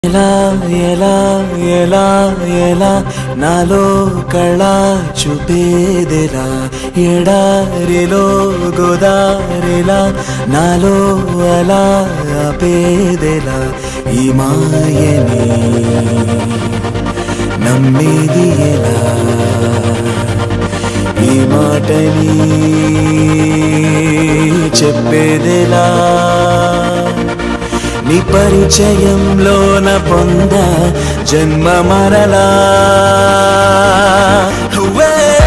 ఎలా ఎలా ఎలా ఎలా నాలో కళ చూపేదెలా ఎడారిలో గోదారిలా నాలో అలా ఆపేదెలా ఈ మాయని నమ్మేది ఎలా ఈ మాటని చెప్పేదెలా నీ పరిచయంలోన పొంద జన్మ మరలా వే